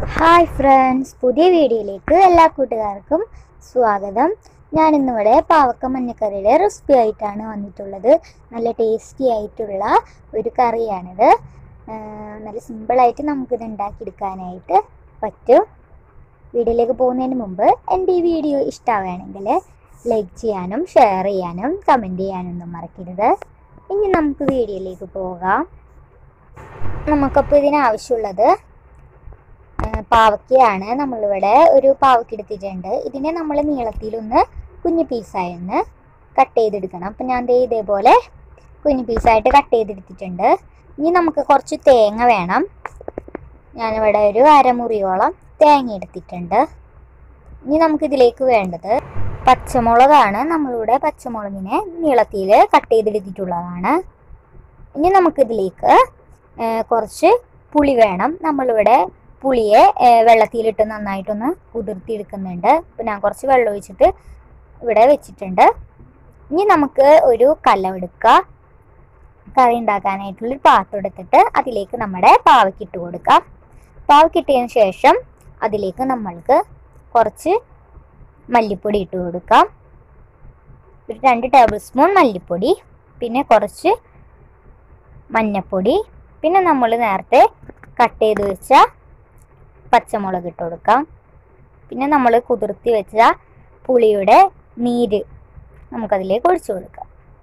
hi friends പുതിയ വീഡിയോയിലേക്ക് എല്ലാ കൂട്ടുകാർക്കും സ്വാഗതം ഞാൻ ഇന്നിവിടെ പാവക്ക മഞ്ഞക്കറിയുടെ റെസിപ്പി ആയിട്ടാണ് വന്നിട്ടുള്ളത് നല്ല ടേസ്റ്റി ആയിട്ടുള്ള ഒരു കറിയാണിത് ആ, നല്ല സിമ്പിളായിട്ട് നമുക്കിത് ഉണ്ടാക്കിയെടുക്കാനായിട്ട് പറ്റും വീഡിയോയിലേക്ക് പോകുന്നതിന് മുമ്പ് എൻ്റെ ഈ വീഡിയോ ഇഷ്ടമാവുകയാണെങ്കിൽ ലൈക്ക് ചെയ്യാനും ഷെയർ ചെയ്യാനും കമൻറ്റ് ചെയ്യാനൊന്നും മറക്കരുത് ഇനി നമുക്ക് വീഡിയോയിലേക്ക് പോകാം നമുക്കപ്പോൾ ഇതിനാവശ്യമുള്ളത് ഏഹ് പാവയ്ക്കയാണ് നമ്മളിവിടെ ഒരു പാവയ്ക്ക എടുത്തിട്ടുണ്ട് ഇതിനെ നമ്മൾ നീളത്തിലൊന്ന് കുഞ്ഞു പീസായി ഒന്ന് കട്ട് ചെയ്തെടുക്കണം അപ്പം ഞാൻ ദേ ഇതേപോലെ കുഞ്ഞു പീസായിട്ട് കട്ട് ചെയ്തെടുത്തിട്ടുണ്ട് ഇനി നമുക്ക് കുറച്ച് തേങ്ങ വേണം ഞാനിവിടെ ഒരു അരമുറിയോളം തേങ്ങ എടുത്തിട്ടുണ്ട് ഇനി നമുക്കിതിലേക്ക് വേണ്ടത് പച്ചമുളകാണ് നമ്മളിവിടെ പച്ചമുളകിനെ നീളത്തിൽ കട്ട് ചെയ്തെടുത്തിട്ടുള്ളതാണ് ഇനി നമുക്കിതിലേക്ക് ഏഹ് കുറച്ച് പുളി വേണം നമ്മളിവിടെ പുളിയെ ഏഹ് വെള്ളത്തിലിട്ട് നന്നായിട്ടൊന്ന് കുതിർത്തി എടുക്കുന്നുണ്ട് ഇപ്പം ഞാൻ കുറച്ച് വെള്ളം ഒഴിച്ചിട്ട് ഇവിടെ വെച്ചിട്ടുണ്ട് ഇനി നമുക്ക് ഒരു കലം എടുക്കുക കറി ഉണ്ടാക്കാനായിട്ടുള്ളൊരു പാത്രം എടുത്തിട്ട് അതിലേക്ക് നമ്മുടെ പാവയ്ക്ക് ഇട്ട് കൊടുക്കാം പാവയ്ക്ക് ഇട്ടതിന് ശേഷം അതിലേക്ക് നമ്മൾക്ക് കുറച്ച് മല്ലിപ്പൊടി ഇട്ട് കൊടുക്കാം ഒരു രണ്ട് ടേബിൾ സ്പൂൺ മല്ലിപ്പൊടി പിന്നെ കുറച്ച് മഞ്ഞപ്പൊടി പിന്നെ നമ്മൾ നേരത്തെ കട്ട് ചെയ്ത് വെച്ച പച്ചമുളക് ഇട്ട് കൊടുക്കാം പിന്നെ നമ്മൾ കുതിർത്തി വെച്ച പുളിയുടെ നീര് നമുക്കതിലേക്ക് ഒഴിച്ചു കൊടുക്കാം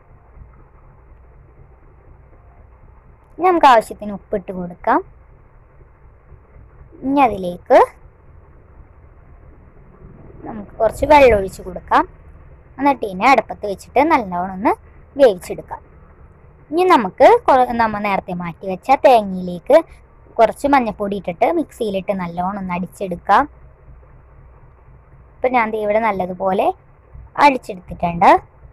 ഇനി നമുക്ക് ആവശ്യത്തിന് ഉപ്പിട്ട് കൊടുക്കാം ഇനി അതിലേക്ക് നമുക്ക് കുറച്ച് വെള്ളം ഒഴിച്ച് കൊടുക്കാം എന്നിട്ട് ഇതിനെ അടുപ്പത്ത് വെച്ചിട്ട് നല്ലോണം ഒന്ന് വേവിച്ചെടുക്കാം ഇനി നമുക്ക് കുറ- നമ്മ നേരത്തെ മാറ്റി വെച്ച തേങ്ങയിലേക്ക് കുറച്ച് മഞ്ഞപ്പൊടി ഇട്ടിട്ട് മിക്സിയിലിട്ട് നല്ലോണം ഒന്ന് അടിച്ചെടുക്കാം ഇപ്പം ഞാൻ ദേ ഇവിടെ നല്ലതുപോലെ അടിച്ചെടുത്തിട്ടുണ്ട്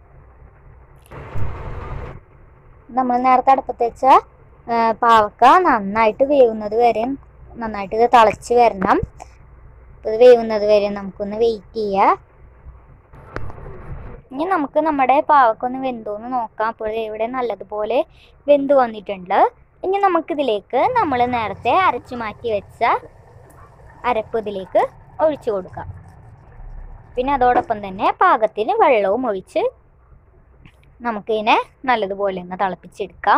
നമ്മൾ നേരത്തെ അടുപ്പത്ത് വെച്ച ആ, പാവക്ക നന്നായിട്ട് വേവുന്നത് വരെ നന്നായിട്ട് ഇത് തിളച്ച് വരണം ഇത് വേവുന്നത് വരെ നമുക്കൊന്ന് വെയിറ്റ് ചെയ്യാം ഇനി നമുക്ക് നമ്മുടെ പാവക്ക ഒന്ന് വെന്തോന്ന് നോക്കാം അപ്പോൾ ഇവിടെ നല്ലതുപോലെ വെന്ത് വന്നിട്ടുണ്ട് ഇനി നമുക്കിതിലേക്ക് നമ്മൾ നേരത്തെ അരച്ചു മാറ്റി വെച്ച അരപ്പ് ഇതിലേക്ക് ഒഴിച്ചു കൊടുക്കാം പിന്നെ അതോടൊപ്പം തന്നെ പാകത്തിന് വെള്ളവും ഒഴിച്ച് നമുക്കിതിനെ നല്ലതുപോലെ ഒന്ന് തിളപ്പിച്ചെടുക്കാം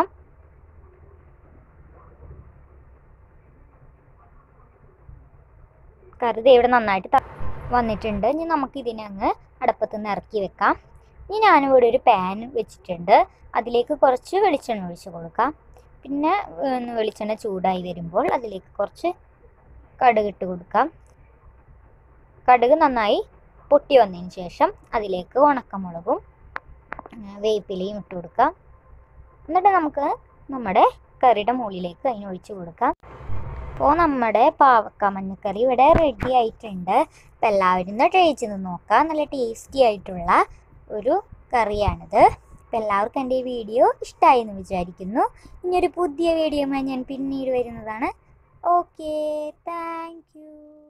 കറി ദേ ഇവിടെ നന്നായിട്ട് ത- വന്നിട്ടുണ്ട് ഇനി നമുക്ക് ഇതിനെ അങ്ങ് അടുപ്പത്ത് നിന്ന് ഇറക്കി വെക്കാം ഇനി ഞാനിവിടെ ഒരു പാൻ വെച്ചിട്ടുണ്ട് അതിലേക്ക് കുറച്ച് വെളിച്ചെണ്ണ ഒഴിച്ച് കൊടുക്കാം പിന്നെ ഒന്ന് വെളിച്ചെണ്ണ ചൂടായി വരുമ്പോൾ അതിലേക്ക് കുറച്ച് കടുക് ഇട്ട് കൊടുക്കാം കടുക് നന്നായി പൊട്ടി വന്നതിന് ശേഷം അതിലേക്ക് ഉണക്കമുളകും ആ, വേപ്പിലയും ഇട്ട് കൊടുക്കാം എന്നിട്ട് നമുക്ക് നമ്മുടെ കറിയുടെ മുകളിലേക്ക് അതിന് ഒഴിച്ച് കൊടുക്കാം അപ്പോൾ നമ്മുടെ പാവക്ക മഞ്ഞക്കറി ഇവിടെ റെഡി ആയിട്ടുണ്ട് അപ്പോൾ എല്ലാവരും ഒന്ന് ട്രൈ ചെയ്ത് നോക്കാം നല്ല ടേസ്റ്റി ആയിട്ടുള്ള ഒരു കറിയാണിത് അപ്പോൾ എല്ലാവർക്കും എൻ്റെ ഈ വീഡിയോ ഇഷ്ടമായി എന്ന് വിചാരിക്കുന്നു ഇനിയൊരു പുതിയ വീഡിയോയുമായി ഞാൻ പിന്നീട് വരുന്നതാണ് ഓക്കെ താങ്ക് യു